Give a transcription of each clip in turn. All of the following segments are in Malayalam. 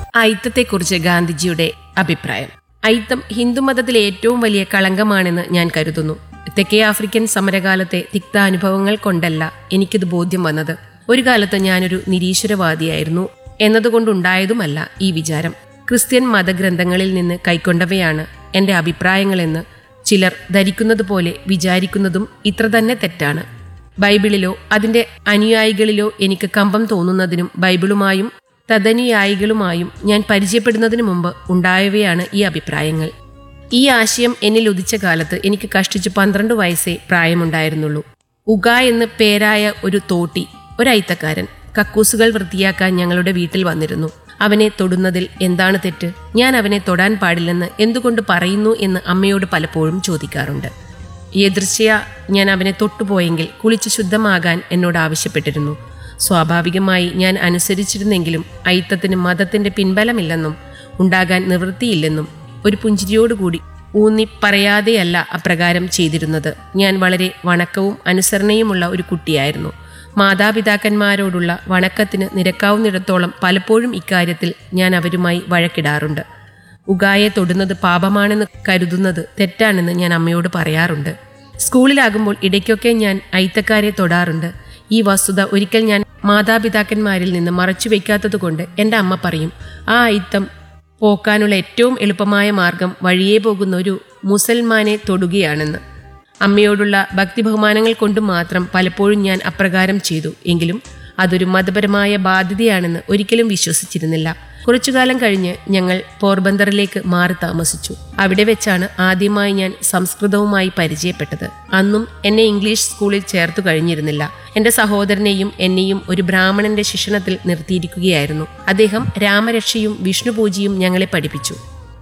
അയിത്തത്തെക്കുറിച്ച് ഗാന്ധിജിയുടെ അഭിപ്രായം അയിത്തം ഹിന്ദുമതത്തിലെ ഏറ്റവും വലിയ കളങ്കമാണെന്ന് ഞാൻ കരുതുന്നു തെക്കേ ആഫ്രിക്കൻ സമരകാലത്തെ തിക്താനുഭവങ്ങൾ കൊണ്ടല്ല എനിക്കിത് ബോധ്യം വന്നത് ഒരു കാലത്ത് ഞാനൊരു നിരീശ്വരവാദിയായിരുന്നു എന്നതുകൊണ്ടുണ്ടായതുമല്ല ഈ വിചാരം ക്രിസ്ത്യൻ മതഗ്രന്ഥങ്ങളിൽ നിന്ന് കൈക്കൊണ്ടവയാണ് എന്റെ അഭിപ്രായങ്ങളെന്ന് ചിലർ ധരിക്കുന്നത് പോലെ വിചാരിക്കുന്നതും ഇത്ര തന്നെ തെറ്റാണ് ബൈബിളിലോ അതിന്റെ അനുയായികളിലോ എനിക്ക് കമ്പം തോന്നുന്നതിനും ബൈബിളുമായും തദനുയായികളുമായും ഞാൻ പരിചയപ്പെടുന്നതിനു മുമ്പ് ഉണ്ടായവയാണ് ഈ അഭിപ്രായങ്ങൾ ഈ ആശയം എന്നിൽ ഉദിച്ച കാലത്ത് എനിക്ക് കഷ്ടിച്ച് പന്ത്രണ്ട് വയസ്സേ പ്രായമുണ്ടായിരുന്നുള്ളൂ ഉഗ എന്ന് പേരായ ഒരു തോട്ടി ഒരൈത്തക്കാരൻ കക്കൂസുകൾ വൃത്തിയാക്കാൻ ഞങ്ങളുടെ വീട്ടിൽ വന്നിരുന്നു അവനെ തൊടുന്നതിൽ എന്താണ് തെറ്റ് ഞാൻ അവനെ തൊടാൻ പാടില്ലെന്ന് എന്തുകൊണ്ട് പറയുന്നു എന്ന് അമ്മയോട് പലപ്പോഴും ചോദിക്കാറുണ്ട് എതിർച്ചയ ഞാൻ അവനെ തൊട്ടുപോയെങ്കിൽ കുളിച്ച് ശുദ്ധമാകാൻ എന്നോട് ആവശ്യപ്പെട്ടിരുന്നു സ്വാഭാവികമായി ഞാൻ അനുസരിച്ചിരുന്നെങ്കിലും അയിത്തത്തിന് മതത്തിന്റെ പിൻബലമില്ലെന്നും ഉണ്ടാകാൻ നിവൃത്തിയില്ലെന്നും ഒരു പുഞ്ചിരിയോടുകൂടി ഊന്നി പറയാതെയല്ല അപ്രകാരം ചെയ്തിരുന്നത് ഞാൻ വളരെ വണക്കവും അനുസരണയുമുള്ള ഒരു കുട്ടിയായിരുന്നു മാതാപിതാക്കന്മാരോടുള്ള വണക്കത്തിന് നിരക്കാവുന്നിടത്തോളം പലപ്പോഴും ഇക്കാര്യത്തിൽ ഞാൻ അവരുമായി വഴക്കിടാറുണ്ട് ഉഗായെ തൊടുന്നത് പാപമാണെന്ന് കരുതുന്നത് തെറ്റാണെന്ന് ഞാൻ അമ്മയോട് പറയാറുണ്ട് സ്കൂളിലാകുമ്പോൾ ഇടയ്ക്കൊക്കെ ഞാൻ അയിത്തക്കാരെ തൊടാറുണ്ട് ഈ വസ്തുത ഒരിക്കൽ ഞാൻ മാതാപിതാക്കന്മാരിൽ നിന്ന് മറച്ചു വയ്ക്കാത്തതുകൊണ്ട് എൻ്റെ അമ്മ പറയും ആ അയിത്തം പോക്കാനുള്ള ഏറ്റവും എളുപ്പമായ മാർഗം വഴിയേ പോകുന്ന ഒരു മുസൽമാനെ തൊടുകയാണെന്ന് അമ്മയോടുള്ള ഭക്തി ബഹുമാനങ്ങൾ കൊണ്ട് മാത്രം പലപ്പോഴും ഞാൻ അപ്രകാരം ചെയ്തു എങ്കിലും അതൊരു മതപരമായ ബാധ്യതയാണെന്ന് ഒരിക്കലും വിശ്വസിച്ചിരുന്നില്ല കുറച്ചുകാലം കഴിഞ്ഞ് ഞങ്ങൾ പോർബന്തറിലേക്ക് മാറി താമസിച്ചു അവിടെ വെച്ചാണ് ആദ്യമായി ഞാൻ സംസ്കൃതവുമായി പരിചയപ്പെട്ടത് അന്നും എന്നെ ഇംഗ്ലീഷ് സ്കൂളിൽ ചേർത്തു കഴിഞ്ഞിരുന്നില്ല എന്റെ സഹോദരനെയും എന്നെയും ഒരു ബ്രാഹ്മണന്റെ ശിക്ഷണത്തിൽ നിർത്തിയിരിക്കുകയായിരുന്നു അദ്ദേഹം രാമരക്ഷയും വിഷ്ണുപൂജയും ഞങ്ങളെ പഠിപ്പിച്ചു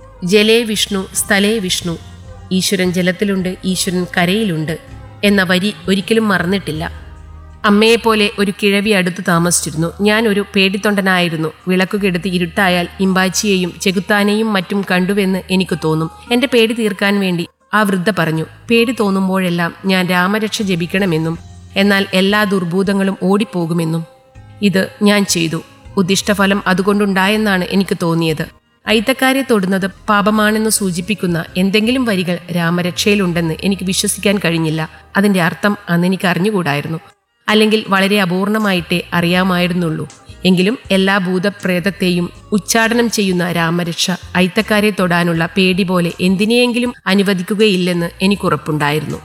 ജലേ വിഷ്ണു സ്ഥലേ വിഷ്ണു ഈശ്വരൻ ജലത്തിലുണ്ട് ഈശ്വരൻ കരയിലുണ്ട് എന്ന വരി ഒരിക്കലും മറന്നിട്ടില്ല അമ്മയെപ്പോലെ ഒരു കിഴവി അടുത്ത് താമസിച്ചിരുന്നു ഞാൻ ഒരു പേടിത്തൊണ്ടനായിരുന്നു വിളക്കുകെടുത്ത് ഇരുട്ടായാൽ ഇമ്പാച്ചിയെയും ചെകുത്താനെയും മറ്റും കണ്ടുവെന്ന് എനിക്ക് തോന്നും എന്റെ പേടി തീർക്കാൻ വേണ്ടി ആ വൃദ്ധ പറഞ്ഞു പേടി തോന്നുമ്പോഴെല്ലാം ഞാൻ രാമരക്ഷ ജപിക്കണമെന്നും എന്നാൽ എല്ലാ ദുർഭൂതങ്ങളും ഓടിപ്പോകുമെന്നും ഇത് ഞാൻ ചെയ്തു ഉദ്ദിഷ്ടഫലം അതുകൊണ്ടുണ്ടായെന്നാണ് എനിക്ക് തോന്നിയത് അയിത്തക്കാരെ തൊടുന്നത് പാപമാണെന്ന് സൂചിപ്പിക്കുന്ന എന്തെങ്കിലും വരികൾ രാമരക്ഷയിലുണ്ടെന്ന് എനിക്ക് വിശ്വസിക്കാൻ കഴിഞ്ഞില്ല അതിന്റെ അർത്ഥം അന്ന് എനിക്ക് അറിഞ്ഞുകൂടായിരുന്നു അല്ലെങ്കിൽ വളരെ അപൂർണമായിട്ടേ അറിയാമായിരുന്നുള്ളൂ എങ്കിലും എല്ലാ ഭൂതപ്രേതത്തെയും ഉച്ചാടനം ചെയ്യുന്ന രാമരക്ഷ അയിത്തക്കാരെ തൊടാനുള്ള പേടി പോലെ എന്തിനെയെങ്കിലും അനുവദിക്കുകയില്ലെന്ന് എനിക്കുറപ്പുണ്ടായിരുന്നു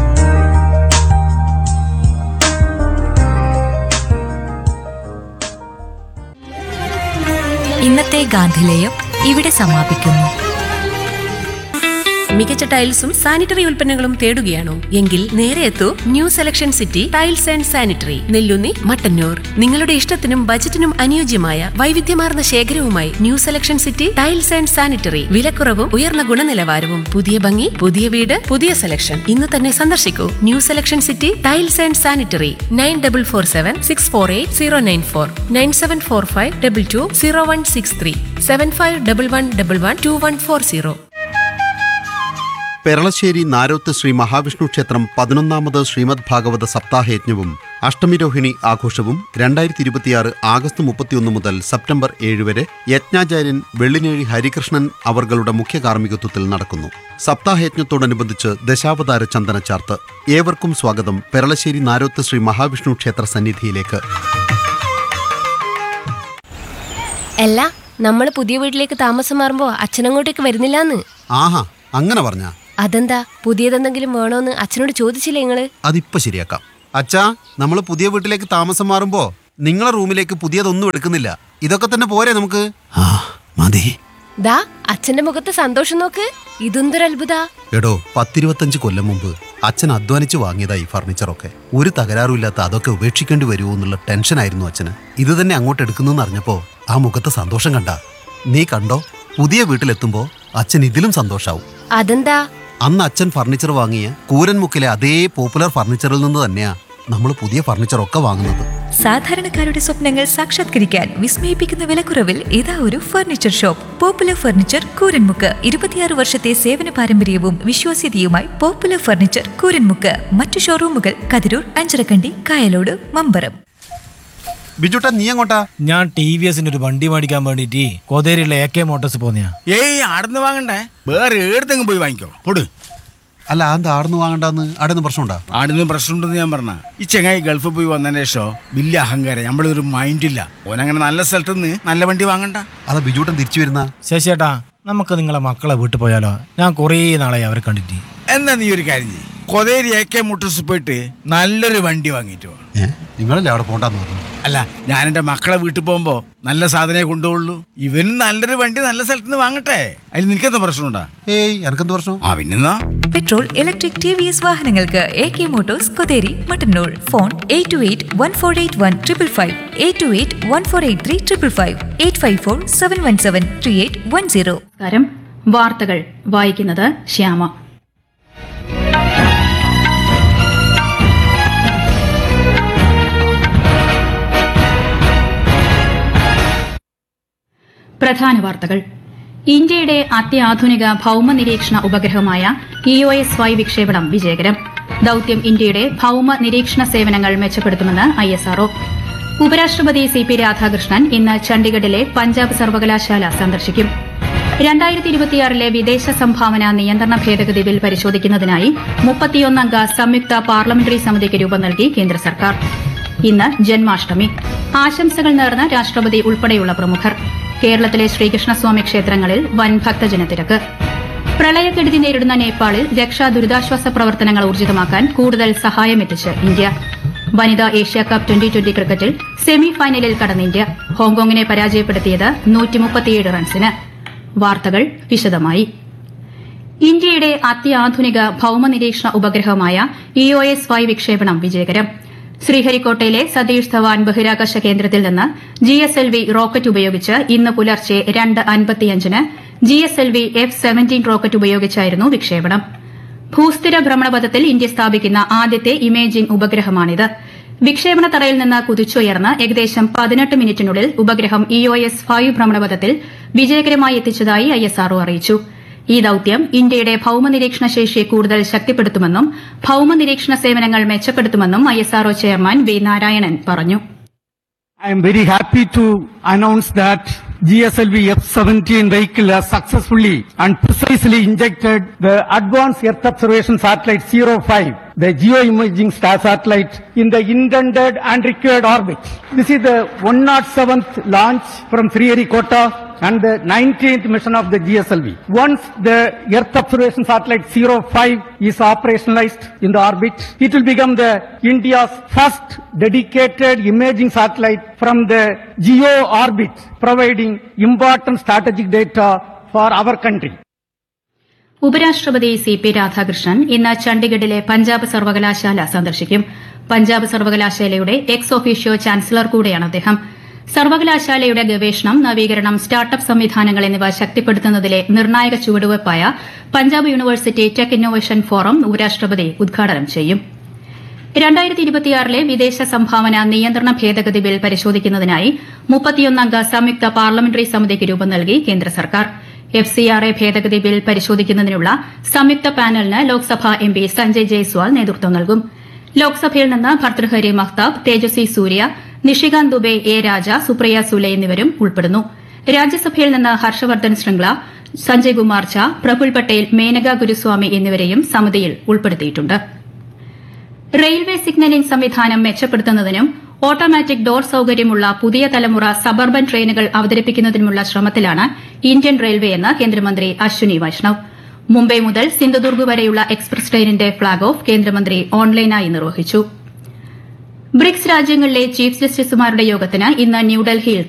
ഇന്നത്തെ ഗാന്ധിലേയം ഇവിടെ സമാപിക്കുന്നു മികച്ച ടൈൽസും സാനിറ്ററി ഉൽപ്പന്നങ്ങളും തേടുകയാണോ എങ്കിൽ നേരെ എത്തൂ new selection city tiles and sanitary Nelluni Mattannur നിങ്ങളുടെ ഇഷ്ടത്തിനും ബജറ്റിനും അനുയോജ്യമായ വൈവിധ്യമാർന്ന ശേഖരവുമായി new selection city tiles and sanitary വിലക്കുറവും ഉയർന്ന ഗുണനിലവാരവും പുതിയ ഭംഗി പുതിയ വീട് പുതിയ സെലക്ഷൻ ഇന്ന് തന്നെ സന്ദർശിക്കൂ new selection city tiles and sanitary nine double four seven six four eight zero nine four nine seven four five double two zero one six three seven five double one double one two one four zero Peralassery Naroth Sree Mahavishnu ക്ഷേത്രം പതിനൊന്നാമത് ശ്രീമദ് ഭാഗവത സപ്താഹയജ്ഞവും അഷ്ടമിരോഹിണി ആഘോഷവും രണ്ടായിരത്തി ഇരുപത്തിയാറ് ആഗസ്റ്റ് മുപ്പത്തിയൊന്ന് മുതൽ സെപ്റ്റംബർ ഏഴ് വരെ യജ്ഞാചാര്യൻ വെള്ളിനേഴി ഹരികൃഷ്ണൻ അവർകളുടെ മുഖ്യ കാർമ്മികത്വത്തിൽ നടക്കുന്നു സപ്താഹയജ്ഞത്തോടനുബന്ധിച്ച് ദശാവതാര ചന്ദനച്ചാർത്ത് ഏവർക്കും സ്വാഗതം പെരളശ്ശേരി നാരോത്ത് ശ്രീ മഹാവിഷ്ണു ക്ഷേത്ര സന്നിധിയിലേക്ക് അല്ല നമ്മൾ പുതിയ വീട്ടിലേക്ക് താമസം മാറുമ്പോ അച്ഛനങ്ങോട്ടേക്ക് വരുന്നില്ലാന്ന് ആഹാ അങ്ങനെ പറഞ്ഞാ അതെന്താ പുതിയതെന്തെങ്കിലും വേണോന്ന് അച്ഛനോട് ചോദിച്ചില്ലേ നിങ്ങള് അതിപ്പോ ശരിയാക്കാം അച്ഛാ നമ്മൾ പുതിയ വീട്ടിലേക്ക് താമസം മാറുമ്പോ നിങ്ങളെ റൂമിലേക്ക് പുതിയതൊന്നും എടുക്കുന്നില്ല ഇതൊക്കെ തന്നെ പോരെ നമുക്ക് ആ മതി ദാ അച്ഛന്റെ മുഖത്ത് സന്തോഷം നോക്ക് ഇതെന്തൊരു അത്ഭുത എടോ പത്തിരുപത്തഞ്ച് കൊല്ലം മുമ്പ് അച്ഛൻ അധ്വാനിച്ച് വാങ്ങിയതാ ഈ ഫർണിച്ചറൊക്കെ ഒരു തകരാറുമില്ലാത്ത അതൊക്കെ ഉപേക്ഷിക്കേണ്ടി വരുമോ എന്നുള്ള ടെൻഷനായിരുന്നു അച്ഛന് ഇത് തന്നെ അങ്ങോട്ട് എടുക്കുന്നു അറിഞ്ഞപ്പോ ആ മുഖത്തെ സന്തോഷം കണ്ട നീ കണ്ടോ പുതിയ വീട്ടിലെത്തുമ്പോ അച്ഛൻ ഇതിലും സന്തോഷാവും അതെന്താ അന്ന് അച്ഛൻ ഫർണിച്ചർ വാങ്ങിയ കൂരൻമുക്കിലെ അതേ പോപ്പുലർ ഫർണിച്ചറിൽ നിന്ന് തന്നെയാ നമ്മൾ പുതിയ ഫർണിച്ചറൊക്കെ വാങ്ങുന്നത് സാധാരണക്കാരുടെ സ്വപ്നങ്ങൾ സാക്ഷാത്കരിക്കാൻ വിസ്മയിപ്പിക്കുന്ന വിലക്കുറവിൽ ഇതാ ഒരു furniture shop popular furniture Kooranmukku ഇരുപത്തിയാറ് വർഷത്തെ സേവന പാരമ്പര്യവും വിശ്വാസ്യതയുമായി പോപ്പുലർ ഫർണിച്ചർ കൂരൻമുക്ക് മറ്റു ഷോറൂമുകൾ കതിരൂർ അഞ്ചരക്കണ്ടി കായലോട് മമ്പറം ബിജുട്ടാ നീ എങ്ങോട്ടാ ഞാൻ ടി വി എസിന്റെ ഒരു വണ്ടി മേടിക്കാൻ വേണ്ടിട്ട് കോതേരിയിലെ എ കെ മോട്ടോഴ്സ് പോന്നെയാ ഏയ് ആടുന്ന് വാങ്ങണ്ടേ വേറെ ഏടത്തെങ്കിലും പോയി വാങ്ങിക്കോ പൊട് അല്ല അത് ആടുന്ന് വാങ്ങണ്ടെന്ന് ആടുന്ന് പ്രശ്നമുണ്ടാ ആടുന്ന് പ്രശ്നമുണ്ടെന്ന് ഞാൻ പറഞ്ഞ ഈ ചെങ്ങായി ഗൾഫിൽ പോയി വന്നതിന് ശേഷം വലിയ അഹങ്കാരം നമ്മളൊരു മൈൻഡില്ല ഓനങ്ങനെ നല്ല സ്ഥലത്ത് നിന്ന് നല്ല വണ്ടി വാങ്ങണ്ട അതാ ബിജുട്ടൻ തിരിച്ചു വരുന്ന ശശിയേട്ടാ നമുക്ക് നിങ്ങളെ മക്കളെ വീട്ടിൽ പോയാലോ ഞാൻ കുറേ നാളായി അവരെ കണ്ടിട്ട് എന്നാ നീ ഒരു കാര്യം ചെയ്യ് കൊതേരി എ കെ മോട്ടോഴ്സ് പോയിട്ട് നല്ലൊരു വണ്ടി വാങ്ങിയിട്ട് വാ ഏ നിങ്ങളല്ലേ അവിടെ പോണ്ടെന്ന് പറഞ്ഞു അല്ല ഞാൻ എൻ്റെ മക്കളെ വീട്ടിൽ പോകുമ്പോൾ നല്ല സാധനമേ കൊണ്ടുപോകുള്ളൂ ഇവനും നല്ലൊരു വണ്ടി നല്ല സ്ഥലത്ത് നിന്ന് വാങ്ങട്ടെ അതിൽ നിനക്കെന്താ പ്രശ്നമുണ്ടാ ഏയ് എനക്കെന്ത് പ്രശ്നം ആ പിന്നെന്നാ petrol electric T V S വാഹനങ്ങൾക്ക് A K motors Kotheri Mattannur phone eight two eight one four eight one triple five eight two eight one four eight three triple five eight five four seven one seven three eight one zero നമസ്കാരം വാർത്തകൾ വായിക്കുന്നത് ശ്യാമ പ്രധാന വാർത്തകൾ ഇന്ത്യയുടെ അത്യാധുനിക ഭൌമ നിരീക്ഷണ ഉപഗ്രഹമായ ഇ ഒ എസ് വൈ വിക്ഷേപണം വിജയകരം ദൌത്യം ഇന്ത്യയുടെ ഭൌമ നിരീക്ഷണ സേവനങ്ങൾ മെച്ചപ്പെടുത്തുമെന്ന് ഐ എസ് ആർഒ ഉപരാഷ്ട്രപതി സി പി രാധാകൃഷ്ണൻ ഇന്ന് ചണ്ഡീഗഡിലെ പഞ്ചാബ് സർവകലാശാല സന്ദർശിക്കും രണ്ടായിരത്തി ഇരുപത്തിയാറിലെ വിദേശ സംഭാവന നിയന്ത്രണ ഭേദഗതി ബിൽ പരിശോധിക്കുന്നതിനായി മുപ്പത്തിയൊന്നംഗ സംയുക്ത പാർലമെന്ററി സമിതിക്ക് രൂപം നൽകി കേന്ദ്ര സർക്കാർ ഇന്ന് ജന്മാഷ്ടമി ആശംസകൾ നേർന്ന രാഷ്ട്രപതി ഉൾപ്പെടെയുള്ള പ്രമുഖർ കേരളത്തിലെ ശ്രീകൃഷ്ണസ്വാമി ക്ഷേത്രങ്ങളിൽ വൻ ഭക്തജനത്തിരക്ക് പ്രളയക്കെടുതി നേരിടുന്ന നേപ്പാളിൽ രക്ഷാ ദുരിതാശ്വാസ പ്രവർത്തനങ്ങൾ ഊർജിതമാക്കാൻ കൂടുതൽ സഹായമെത്തിച്ച് ഇന്ത്യ വനിതാ ഏഷ്യ കപ്പ് ട്വന്റി ട്വന്റി ക്രിക്കറ്റിൽ സെമി ഫൈനലിൽ കടന്ന ഇന്ത്യ ഹോങ്കോങ്ങിനെ പരാജയപ്പെടുത്തിയത് നൂറ്റിമുപ്പത്തിയേഴ് റൺസിന് വാർത്തകൾ വിശദമായി ഇന്ത്യയുടെ അത്യാധുനിക ഭൌമ നിരീക്ഷണ ഉപഗ്രഹമായ ഇ ഒ എസ് വൈ വിക്ഷേപണം വിജയകരം ശ്രീഹരിക്കോട്ടയിലെ സതീഷ് ധവാൻ ബഹിരാകാശ കേന്ദ്രത്തിൽ നിന്ന് G S L V rocket ഉപയോഗിച്ച് ഇന്ന് പുലർച്ചെ രണ്ട് അൻപത്തിയഞ്ചിന് G S L V F seventeen rocket ഉപയോഗിച്ചായിരുന്നു വിക്ഷേപണം ഭൂസ്ഥിര ഭ്രമണപഥത്തിൽ ഇന്ത്യ സ്ഥാപിക്കുന്ന ആദ്യത്തെ ഇമേജിംഗ് ഉപഗ്രഹമാണിത് വിക്ഷേപണ തറയിൽ നിന്ന് കുതിച്ചുയർന്ന് ഏകദേശം പതിനെട്ട് മിനിറ്റിനുള്ളിൽ ഉപഗ്രഹം ഇ ഒ എസ് ഫൈവ് ഭ്രമണപഥത്തിൽ വിജയകരമായി എത്തിച്ചതായി ഐ എസ് ആർഒ അറിയിച്ചു ഈ ദൌത്യം ഇന്ത്യയുടെ ഭൌമ നിരീക്ഷണ ശേഷി കൂടുതൽ ശക്തിപ്പെടുത്തുമെന്നും ഭൌമ നിരീക്ഷണ സേവനങ്ങൾ മെച്ചപ്പെടുത്തുമെന്നും I S R O chairman V Narayanan പറഞ്ഞു I am very happy to announce that GSLV F-17 vehicle has successfully and precisely injected the Advanced Earth Observation Satellite 05, the geoimaging star satellite, in the intended and required orbit. This is the 107th launch from Sriharikota and the 19th mission of the GSLV. Once the Earth Observation Satellite 05 is operationalized in the orbit, it will become the India's first dedicated imaging satellite from the geo orbit, providing important strategic data for our country. ഉപരാഷ്ട്രപതി സി പി രാധാകൃഷ്ണൻ ഇന്ന് ചണ്ഡീഗഡിലെ പഞ്ചാബ് സർവകലാശാല സന്ദർശിക്കും പഞ്ചാബ് സർവകലാശാലയുടെ എക്സ് ഒഫീഷ്യോ ചാൻസലർ കൂടെയാണ് അദ്ദേഹം സർവകലാശാലയുടെ ഗവേഷണം നവീകരണം സ്റ്റാർട്ടപ്പ് സംവിധാനങ്ങൾ എന്നിവ ശക്തിപ്പെടുത്തുന്നതിലെ നിർണായക ചുവടുവയ്പായ Punjab university tech innovation forum ഉപരാഷ്ട്രപതി ഉദ്ഘാടനം ചെയ്യും രണ്ടായിരത്തി ഇരുപത്തിയാറിലെ വിദേശ സംഭാവന നിയന്ത്രണ ഭേദഗതി ബിൽ പരിശോധിക്കുന്നതിനായി മുപ്പത്തിയൊന്നംഗ സംയുക്ത പാർലമെന്ററി സമിതിക്ക് രൂപം നൽകി കേന്ദ്ര സർക്കാർ എഫ് സി ആർ എ ഭേദഗതി ബിൽ പരിശോധിക്കുന്നതിനുള്ള സംയുക്ത പാനലിന് ലോക്സഭാ എം പി സഞ്ജയ് ജയ്സ്വാൾ നേതൃത്വം നൽകും ലോക്സഭയിൽ നിന്ന് ഭർത്തൃഹരി മഹ്താബ് തേജസ്വി സൂര്യ നിഷികാന്ത് ദുബെ എ രാജ സുപ്രിയ സുലെ എന്നിവരും ഉൾപ്പെടുന്നു രാജ്യസഭയിൽ നിന്ന് ഹർഷവർദ്ധൻ ശൃംഗ്ല സഞ്ജയ് കുമാർ ഝാ പ്രഫുൽ പട്ടേൽ മേനക ഗുരുസ്വാമി എന്നിവരെയും സമിതിയിൽ ഉൾപ്പെടുത്തിയിട്ടുണ്ട് റെയിൽവേ സിഗ്നലിംഗ് സംവിധാനം മെച്ചപ്പെടുത്തുന്നതിനും ഓട്ടോമാറ്റിക് ഡോർ സൌകര്യമുള്ള പുതിയ തലമുറ സബർബൻ ട്രെയിനുകൾ അവതരിപ്പിക്കുന്നതിനുമുള്ള ശ്രമത്തിലാണ് ഇന്ത്യൻ റെയിൽവേ എന്ന് കേന്ദ്രമന്ത്രി അശ്വിനി വൈഷ്ണവ് മുംബൈ മുതൽ സിന്ധുദുർഗ് വരെയുള്ള എക്സ്പ്രസ് ട്രെയിനിന്റെ ഫ്ളാഗ് ഓഫ് കേന്ദ്രമന്ത്രി ഓൺലൈനായി നിർവഹിച്ചു ബ്രിക്സ് രാജ്യങ്ങളിലെ ചീഫ് ജസ്റ്റിസുമാരുടെ യോഗത്തിന് ഇന്ന് ന്യൂഡൽഹിയിൽ